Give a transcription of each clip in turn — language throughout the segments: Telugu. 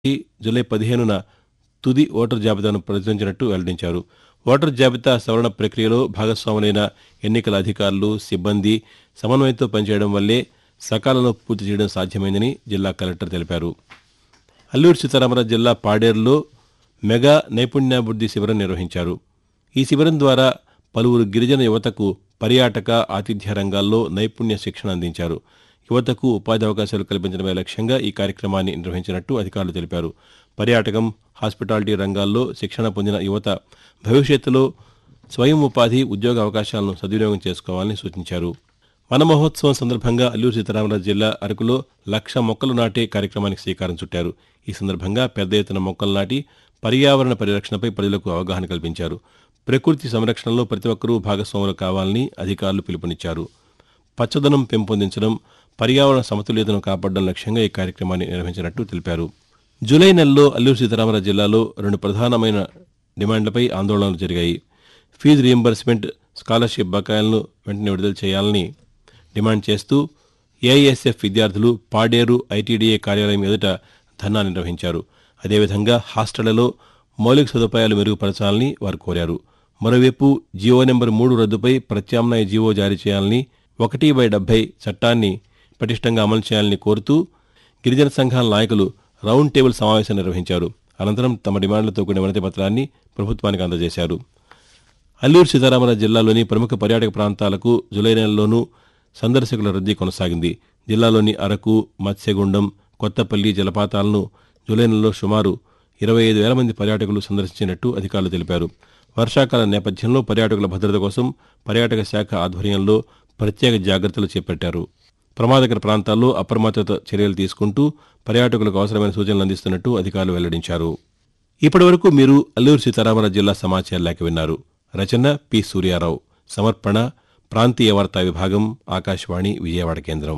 జూలై పదిహేనున తుది ఓటర్ జాబితాను ప్రచురించినట్టు వెల్లడించారు ఓటర్ జాబితా సవరణ ప్రక్రియలో భాగస్వాములైన ఎన్నికల అధికారులు సిబ్బంది సమన్వయంతో పనిచేయడం వల్లే సకాలంలో పూర్తి చేయడం సాధ్యమైందని జిల్లా కలెక్టర్ తెలిపారు అల్లూరు సీతారామరాజు జిల్లా పాడేరులో మెగా నైపుణ్యాభివృద్ధి శిబిరం నిర్వహించారు ఈ శిబిరం ద్వారా పలువురు గిరిజన యువతకు పర్యాటక ఆతిథ్య రంగాల్లో నైపుణ్య శిక్షణ అందించారు యువతకు ఉపాధి అవకాశాలు కల్పించడమే లక్ష్యంగా ఈ కార్యక్రమాన్ని నిర్వహించినట్టు అధికారులు తెలిపారు పర్యాటకం హాస్పిటాలిటీ రంగాల్లో శిక్షణ పొందిన యువత భవిష్యత్తులో స్వయం ఉపాధి ఉద్యోగ అవకాశాలను సద్వినియోగం చేసుకోవాలని సూచించారు వన మహోత్సవం సందర్భంగా అల్లూరు సీతారామరాజు జిల్లా అరకులో లక్ష మొక్కలు నాటే కార్యక్రమానికి శ్రీకారం చుట్టారు ఈ సందర్భంగా పెద్ద ఎత్తున మొక్కలు నాటి పర్యావరణ పరిరక్షణపై ప్రజలకు అవగాహన కల్పించారు ప్రకృతి సంరక్షణలో ప్రతి ఒక్కరూ భాగస్వాములు కావాలని అధికారులు పిలుపునిచ్చారు పచ్చదనం పెంపొందించడం పర్యావరణ సమతుల్యతను కాపాడడం లక్ష్యంగా ఈ కార్యక్రమాన్ని నిర్వహించినట్టు తెలిపారు జూలై నెలలో అల్లూరు సీతారామరాజు జిల్లాలో రెండు ప్రధానమైన డిమాండ్లపై ఆందోళనలు జరిగాయి ఫీజు రీయింబర్స్మెంట్ స్కాలర్షిప్ బకాయిలను వెంటనే విడుదల చేయాలని డిమాండ్ చేస్తూ ఏఐఎస్ఎఫ్ విద్యార్థులు పాడేరు ఐటీడీఏ కార్యాలయం ఎదుట ధర్నా నిర్వహించారు అదేవిధంగా హాస్టళ్లలో మౌలిక సదుపాయాలు మెరుగుపరచాలని వారు కోరారు మరోవైపు జీవో నెంబర్ మూడు రద్దుపై ప్రత్యామ్నాయ జీవో జారీ చేయాలని ఒకటి బై డెబ్బై చట్టాన్ని పటిష్టంగా అమలు చేయాలని కోరుతూ గిరిజన సంఘాల నాయకులు రౌండ్ టేబుల్ సమావేశం నిర్వహించారు అనంతరం తమ డిమాండ్లతో కూడిన వినతి పత్రాన్ని ప్రభుత్వానికి అందజేశారు అల్లూరు సీతారామరాజు జిల్లాలోని ప్రముఖ పర్యాటక ప్రాంతాలకు జూలై నెలలోనూ సందర్శకుల రద్దీ కొనసాగింది జిల్లాలోని అరకు మత్స్యగుండం కొత్తపల్లి జలపాతాలను జూలై నెలలో సుమారు ఇరవై ఐదు వేల మంది పర్యాటకులు సందర్శించినట్టు అధికారులు తెలిపారు వర్షాకాల నేపథ్యంలో పర్యాటకుల భద్రత కోసం పర్యాటక శాఖ ఆధ్వర్యంలో ప్రత్యేక జాగ్రత్తలు చేపట్టారు ప్రమాదకర ప్రాంతాల్లో అప్రమత్తత చర్యలు తీసుకుంటూ పర్యాటకులకు అవసరమైన సూచనలు అందిస్తున్నట్టు అధికారులు వెల్లడించారు ఇప్పటివరకు మీరు అల్లూరు సీతారామరాజు జిల్లా సమాచార లేఖ విన్నారు రచన పి సూర్యారావు సమర్పణ ప్రాంతీయ వార్తా విభాగం ఆకాశవాణి విజయవాడ కేంద్రం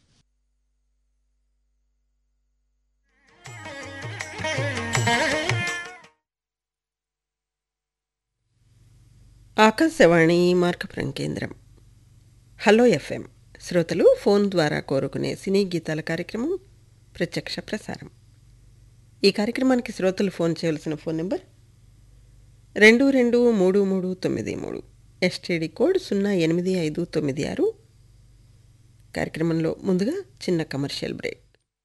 ఆకాశవాణి మార్కపురం కేంద్రం హలో ఎఫ్ఎం శ్రోతలు ఫోన్ ద్వారా కోరుకునే సినీ గీతాల కార్యక్రమం ప్రత్యక్ష ప్రసారం ఈ కార్యక్రమానికి శ్రోతలు ఫోన్ చేయవలసిన ఫోన్ నెంబర్ రెండు రెండు మూడు మూడు తొమ్మిది మూడు ఎస్టీడీ కోడ్ సున్నా ఎనిమిది ఐదు తొమ్మిది ఆరు కార్యక్రమంలో ముందుగా చిన్న కమర్షియల్ బ్రేక్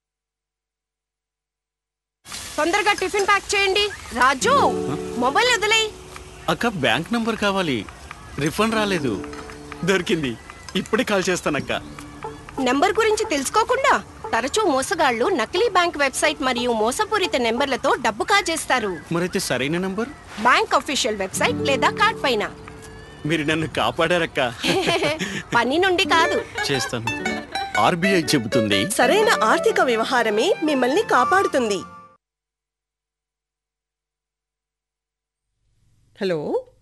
తొందరగా టిఫిన్ ప్యాక్ చేయండి రాజు మొబైల్ వదిలేయ్ అక్క బ్యాంక్ నంబర్ కావాలి రిఫండ్ రాలేదు దొరికింది ఇప్పుడే కాల్ చేస్తానక్క నెంబర్ గురించి తెలుసుకోకుండా తరచూ మోసగాళ్లు నకిలీ బ్యాంక్ వెబ్సైట్ మరియు మోసపూరిత నెంబర్లతో డబ్బు కాజేస్తారు మరైతే సరైన నంబర్ బ్యాంక్ అఫీషియల్ వెబ్సైట్ లేదా కార్డ్ పైన మీరు నన్ను కాపాడారక్క పని నుండి కాదు చేస్తాను ఆర్బీఐ చెబుతుంది సరైన ఆర్థిక వ్యవహారమే మిమ్మల్ని కాపాడుతుంది హలో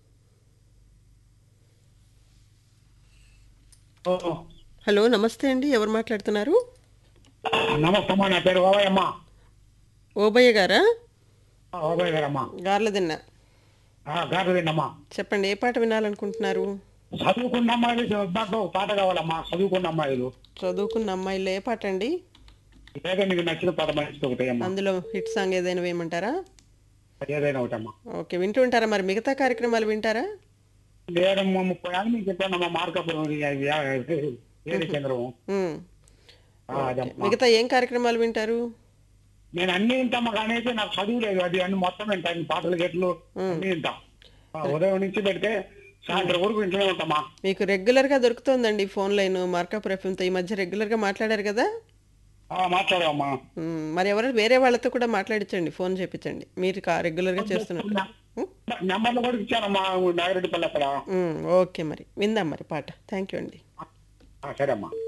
హలో నమస్తే అండి ఎవరు మాట్లాడుతున్నారు నమస్తమ్మా నా పేరు ఓవయ్యమ్మ ఓబయ్య గారా ఓబయ్య గారమ్మా గార్లదిన్న గారుదేనమ్మా చెప్పండి ఏ పాట వినాలనుకుంటున్నారు చదువుకున్న అమ్మాయిలు నాకు ఒక పాట కావాలమ్మా చదువుకున్న అమ్మాయిలు చదువుకున్న అమ్మాయిలో ఏ పాట అండి ఏదో నీకు నచ్చిన పాట మంచిది ఒకటి అమ్మా అందులో హిట్ సాంగ్ ఏదైనా వేయమంటారా ఏదైనా ఒకటమ్మా ఓకే వింటూ ఉంటారా మరి మిగతా కార్యక్రమాలు వింటారా నేను ము- ముప్పై ఏళ్ళు మీకు చెప్పానమ్మా మార్కాపురం ఏది కేంద్రం ఉమ్. ఆ, అదమ్మా. మిగతా ఏం కార్యక్రమాలు వింటారు నేను అన్ని వింటామా కానీ అయితే నాకు చదువు లేదు అది అన్ని మొత్తం వింటాను పాటలు గెట్లు అన్ని వింటా ఆ, ఉదయం నుంచి పెడితే సాయంత్రం వరకు వింటూనే ఉంటామా మీకు రెగ్యులర్గా దొరుకుతోందండి ఫోన్ లైన్ మార్కప్ ఎఫ్ఎంతో ఈ మధ్య రెగ్యులర్గా మాట్లాడారు కదా ఆ, మాట్లాడమ్మా ఉమ్, మరి ఎవరు వేరే వాళ్ళతో కూడా మాట్లాడించండి ఫోన్ చేపించండి మీరు కా- రెగ్యులర్గా చేస్తున్నట్టు ఉమ్, నెంబర్లు కూడా ఇచ్చానమ్మా నాగిరెడ్డిపల్లి అక్కడ ఉమ్, ఓకే మరి విందాం మరి పాట థ్యాంక్ యూ అండి ఆ, సరే అమ్మా